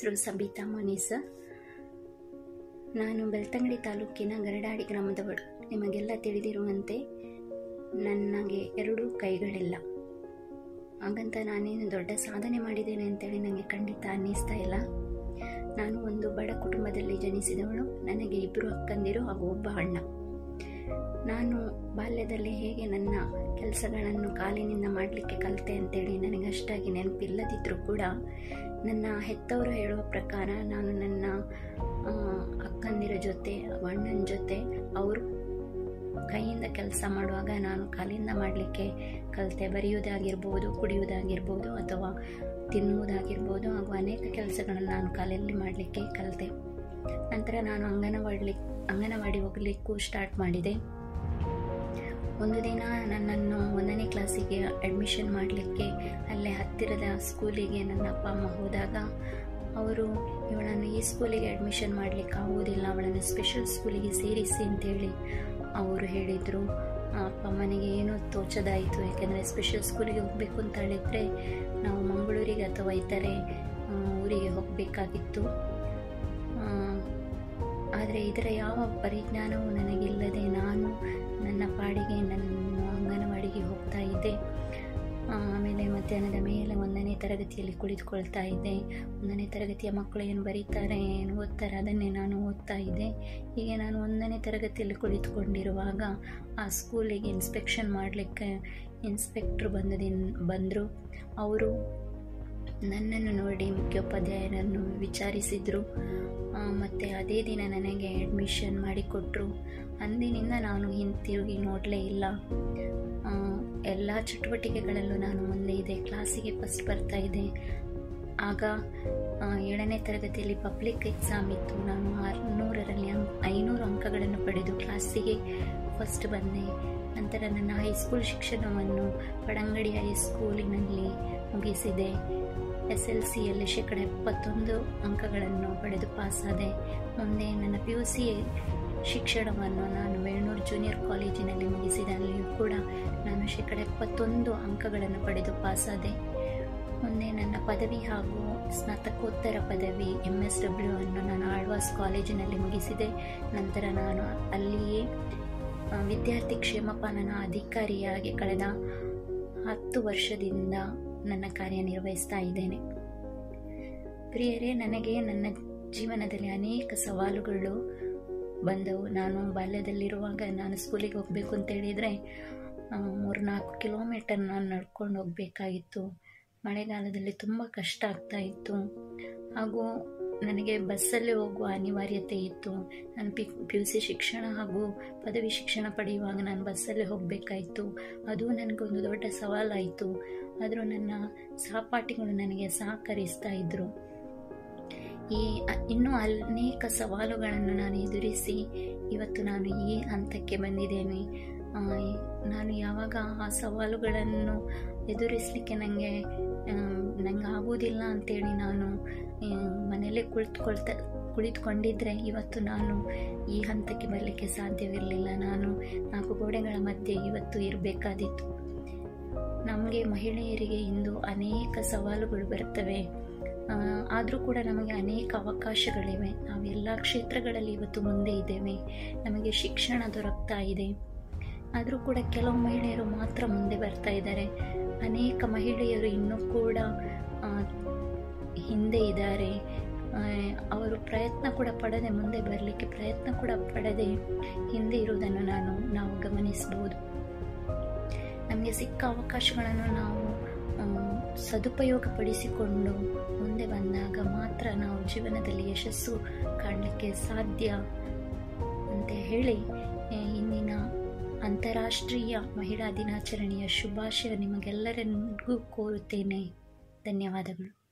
ಹೆಸರು ಸಬಿತಾ ಮನೀಸ ನಾನು ಬೆಳ್ತಂಗಡಿ ತಾಲೂಕಿನ ಗರಡಾಡಿ ಗ್ರಾಮದವಳು ನಿಮಗೆಲ್ಲ ತಿಳಿದಿರುವಂತೆ ನನಗೆ ಎರಡೂ ಕೈಗಳಿಲ್ಲ ಹಾಗಂತ ನಾನೇನು ದೊಡ್ಡ ಸಾಧನೆ ಮಾಡಿದ್ದೇನೆ ಅಂತೇಳಿ ನನಗೆ ಖಂಡಿತ ಅನ್ನಿಸ್ತಾ ಇಲ್ಲ ನಾನು ಒಂದು ಬಡ ಕುಟುಂಬದಲ್ಲಿ ಜನಿಸಿದವಳು ನನಗೆ ಇಬ್ಬರು ಅಕ್ಕಂದಿರು ಹಾಗೂ ಒಬ್ಬ ಅಣ್ಣ ನಾನು ಬಾಲ್ಯದಲ್ಲಿ ಹೇಗೆ ನನ್ನ ಕೆಲಸಗಳನ್ನು ಕಾಲಿನಿಂದ ಮಾಡಲಿಕ್ಕೆ ಕಲಿತೆ ಅಂತೇಳಿ ನನಗೆ ಅಷ್ಟಾಗಿ ನೆನಪಿಲ್ಲದಿದ್ದರೂ ಕೂಡ ನನ್ನ ಹೆತ್ತವರು ಹೇಳುವ ಪ್ರಕಾರ ನಾನು ನನ್ನ ಆ, ಅಕ್ಕಂದಿರ ಜೊತೆ ಅಣ್ಣನ ಜೊತೆ ಅವರು ಕೈಯಿಂದ ಕೆಲಸ ಮಾಡುವಾಗ ನಾನು ಕಾಲಿಂದ ಮಾಡಲಿಕ್ಕೆ ಕಲಿತೆ ಬರೆಯುವುದಾಗಿರ್ಬೋದು ಕುಡಿಯುವುದಾಗಿರ್ಬೋದು ಅಥವಾ ತಿನ್ನುವುದಾಗಿರ್ಬೋದು ಹಾಗೂ ಅನೇಕ ಕೆಲಸಗಳನ್ನು ನಾನು ಕಾಲಲ್ಲಿ ಮಾಡಲಿಕ್ಕೆ ಕಲಿತೆ ನಂತರ ನಾನು ಅಂಗನವಾಡಿ ಅಂಗನವಾಡಿ ಹೋಗಲಿಕ್ಕೂ ಸ್ಟಾರ್ಟ್ ಮಾಡಿದೆ ಒಂದು ದಿನ ನನ್ನನ್ನು ಒಂದನೇ ಕ್ಲಾಸಿಗೆ ಅಡ್ಮಿಷನ್ ಮಾಡಲಿಕ್ಕೆ ಅಲ್ಲೇ ಹತ್ತಿರದ ಸ್ಕೂಲಿಗೆ ನನ್ನ ಅಪ್ಪ ಅಮ್ಮ ಹೋದಾಗ ಅವರು ಇವಳನ್ನು ಈ ಸ್ಕೂಲಿಗೆ ಅಡ್ಮಿಷನ್ ಮಾಡಲಿಕ್ಕೆ ಆಗುವುದಿಲ್ಲ ಅವಳನ್ನು ಸ್ಪೆಷಲ್ ಸ್ಕೂಲಿಗೆ ಸೇರಿಸಿ ಅಂತೇಳಿ ಅವರು ಹೇಳಿದರು ಅಪ್ಪ ಅಮ್ಮನಿಗೆ ಏನೋ ತೋಚದಾಯಿತು ಯಾಕೆಂದರೆ ಸ್ಪೆಷಲ್ ಸ್ಕೂಲಿಗೆ ಹೋಗಬೇಕು ಅಂತ ಹೇಳಿದರೆ ನಾವು ಮಂಗಳೂರಿಗೆ ಅಥವಾ ಇತರೆ ಆ, ಊರಿಗೆ ಹೋಗಬೇಕಾಗಿತ್ತು ಆದರೆ ಇದರ ಯಾವ ಪರಿಜ್ಞಾನವೂ ನನಗಿಲ್ಲದೆ ನಾನು ನನ್ನ ಪಾಡಿಗೆ ನನ್ನ ಅಂಗನವಾಡಿಗೆ ಹೋಗ್ತಾ ಇದ್ದೆ ಆ, ಆಮೇಲೆ ಮಧ್ಯಾಹ್ನದ ಮೇಲೆ ಒಂದನೇ ತರಗತಿಯಲ್ಲಿ ಕುಳಿತುಕೊಳ್ತಾ ಇದ್ದೆ ಒಂದನೇ ತರಗತಿಯ ಮಕ್ಕಳು ಏನು ಬರೀತಾರೆ ಏನು ಓದ್ತಾರೆ ಅದನ್ನೇ ನಾನು ಓದ್ತಾ ಇದ್ದೆ ಹೀಗೆ ನಾನು ಒಂದನೇ ತರಗತಿಯಲ್ಲಿ ಕುಳಿತುಕೊಂಡಿರುವಾಗ ಆ ಸ್ಕೂಲಿಗೆ ಇನ್ಸ್ಪೆಕ್ಷನ್ ಮಾಡಲಿಕ್ಕೆ ಇನ್ಸ್ಪೆಕ್ಟ್ರು ಬಂದದಿನ್ ಬಂದರು ಅವರು ನನ್ನನ್ನು ನೋಡಿ ಮುಖ್ಯೋಪಾಧ್ಯಾಯರನ್ನು ವಿಚಾರಿಸಿದರು ಮತ್ತು ಅದೇ ದಿನ ನನಗೆ ಅಡ್ಮಿಷನ್ ಮಾಡಿಕೊಟ್ರು ಅಂದಿನಿಂದ ನಾನು ಹಿಂತಿರುಗಿ ನೋಡಲೇ ಇಲ್ಲ ಎಲ್ಲ ಚಟುವಟಿಕೆಗಳಲ್ಲೂ ನಾನು ಮುಂದೆ ಇದೆ ಕ್ಲಾಸಿಗೆ ಫಸ್ಟ್ ಬರ್ತಾ ಇದ್ದೆ ಆಗ ಆ, ಏಳನೇ ತರಗತಿಯಲ್ಲಿ ಪಬ್ಲಿಕ್ ಎಕ್ಸಾಮ್ ಇತ್ತು ನಾನು ಆರುನೂರರಲ್ಲಿ ಅಂ ಐನೂರು ಅಂಕಗಳನ್ನು ಪಡೆದು ಕ್ಲಾಸಿಗೆ ಫಸ್ಟ್ ಬಂದೆ ನಂತರ ನನ್ನ ಹೈಸ್ಕೂಲ್ ಶಿಕ್ಷಣವನ್ನು ಪಡಂಗಡಿ ಹೈಸ್ಕೂಲಿನಲ್ಲಿ ಮುಗಿಸಿದೆ ಎಸ್ ಎಲ್ ಸಿಯಲ್ಲಿ ಶೇಕಡ ಎಪ್ಪತ್ತೊಂದು ಅಂಕಗಳನ್ನು ಪಡೆದು ಪಾಸಾದೆ ಮುಂದೆ ನನ್ನ ಪಿ ಯು ಸಿ ಶಿಕ್ಷಣವನ್ನು ನಾನು ವೇಣೂರು ಜೂನಿಯರ್ ಕಾಲೇಜಿನಲ್ಲಿ ಮುಗಿಸಿದೆ ಅಲ್ಲಿಯೂ ಕೂಡ ನಾನು ಶೇಕಡ ಎಪ್ಪತ್ತೊಂದು ಅಂಕಗಳನ್ನು ಪಡೆದು ಪಾಸಾದೆ ಮುಂದೆ ನನ್ನ ಪದವಿ ಹಾಗೂ ಸ್ನಾತಕೋತ್ತರ ಪದವಿ ಎಮ್ ಎಸ್ ಡಬ್ಲ್ಯೂ ಅನ್ನು ನಾನು ಆಳ್ವಾಸ್ ಕಾಲೇಜಿನಲ್ಲಿ ಮುಗಿಸಿದೆ ನಂತರ ನಾನು ಅಲ್ಲಿಯೇ ಆ, ವಿದ್ಯಾರ್ಥಿ ಕ್ಷೇಮಪಾಲನಾ ಅಧಿಕಾರಿಯಾಗಿ ಕಳೆದ ಹತ್ತು ವರ್ಷದಿಂದ ನನ್ನ ಕಾರ್ಯನಿರ್ವಹಿಸ್ತಾ ಇದ್ದೇನೆ ಪ್ರಿಯರೇ ನನಗೆ ನನ್ನ ಜೀವನದಲ್ಲಿ ಅನೇಕ ಸವಾಲುಗಳು ಬಂದವು ನಾನು ಬಾಲ್ಯದಲ್ಲಿರುವಾಗ ನಾನು ಸ್ಕೂಲಿಗೆ ಹೋಗಬೇಕು ಅಂತ ಹೇಳಿದರೆ ಮೂರ್ನಾಲ್ಕು ಕಿಲೋಮೀಟರ್ ನಾನು ನಡ್ಕೊಂಡು ಹೋಗಬೇಕಾಗಿತ್ತು ಮಳೆಗಾಲದಲ್ಲಿ ತುಂಬ ಕಷ್ಟ ಆಗ್ತಾ ಇತ್ತು ಹಾಗೂ ನನಗೆ ಬಸ್ಸಲ್ಲಿ ಹೋಗುವ ಅನಿವಾರ್ಯತೆ ಇತ್ತು ನಾನು ಪಿ ಪಿ ಯು ಸಿ ಶಿಕ್ಷಣ ಹಾಗೂ ಪದವಿ ಶಿಕ್ಷಣ ಪಡೆಯುವಾಗ ನಾನು ಬಸ್ಸಲ್ಲಿ ಹೋಗಬೇಕಾಯಿತು ಅದು ನನಗೊಂದು ದೊಡ್ಡ ಸವಾಲಾಯಿತು ಆದರೂ ನನ್ನ ಸಹಪಾಠಿಗಳು ನನಗೆ ಸಹಕರಿಸ್ತಾ ಇದ್ದರು ಈ ಅ- ಇನ್ನೂ ಅನೇಕ ಸವಾಲುಗಳನ್ನು ನಾನು ಎದುರಿಸಿ ಇವತ್ತು ನಾನು ಈ ಹಂತಕ್ಕೆ ಬಂದಿದ್ದೇನೆ ಆ, ನಾನು ಯಾವಾಗ ಆ ಸವಾಲುಗಳನ್ನು ಎದುರಿಸಲಿಕ್ಕೆ ನನಗೆ ನಂಗೆ ಆಗುವುದಿಲ್ಲ ಅಂತೇಳಿ ನಾನು ಆ, ಮನೆಯಲ್ಲೇ ಕುಳಿತುಕೊಳ್ತಾ ಕುಳಿತುಕೊಂಡಿದ್ದರೆ ಇವತ್ತು ನಾನು ಈ ಹಂತಕ್ಕೆ ಬರಲಿಕ್ಕೆ ಸಾಧ್ಯವಿರಲಿಲ್ಲ ನಾನು ನಾಲ್ಕು ಗೋಡೆಗಳ ಮಧ್ಯೆ ಇವತ್ತು ಇರಬೇಕಾದಿತ್ತು ನಮಗೆ ಮಹಿಳೆಯರಿಗೆ ಇಂದು ಅನೇಕ ಸವಾಲುಗಳು ಬರ್ತವೆ ಆದರೂ ಕೂಡ ನಮಗೆ ಅನೇಕ ಅವಕಾಶಗಳಿವೆ ನಾವು ಎಲ್ಲ ಕ್ಷೇತ್ರಗಳಲ್ಲಿ ಇವತ್ತು ಮುಂದೆ ಇದ್ದೇವೆ ನಮಗೆ ಶಿಕ್ಷಣ ದೊರಕ್ತಾ ಇದೆ ಆದರೂ ಕೂಡ ಕೆಲವು ಮಹಿಳೆಯರು ಮಾತ್ರ ಮುಂದೆ ಬರ್ತಾ ಇದ್ದಾರೆ ಅನೇಕ ಮಹಿಳೆಯರು ಇನ್ನೂ ಕೂಡ ಆ, ಹಿಂದೆ ಇದ್ದಾರೆ ಆ, ಅವರು ಪ್ರಯತ್ನ ಕೂಡ ಪಡದೆ ಮುಂದೆ ಬರಲಿಕ್ಕೆ ಪ್ರಯತ್ನ ಕೂಡ ಪಡದೆ ಹಿಂದೆ ಇರುವುದನ್ನು ನಾನು ನಾವು ಗಮನಿಸಬಹುದು ನಮಗೆ ಸಿಕ್ಕ ಅವಕಾಶಗಳನ್ನು ನಾವು ಆ, ಸದುಪಯೋಗಪಡಿಸಿಕೊಂಡು ಮುಂದೆ ಬಂದಾಗ ಮಾತ್ರ ನಾವು ಜೀವನದಲ್ಲಿ ಯಶಸ್ಸು ಕಾಣಲಿಕ್ಕೆ ಸಾಧ್ಯ ಅಂತ ಹೇಳಿ ಆ, ಇಂದಿನ ಅಂತಾರಾಷ್ಟ್ರೀಯ ಮಹಿಳಾ ದಿನಾಚರಣೆಯ ಶುಭಾಶಯ ನಿಮಗೆಲ್ಲರಿಗೂ ಕೋರುತ್ತೇನೆ ಧನ್ಯವಾದಗಳು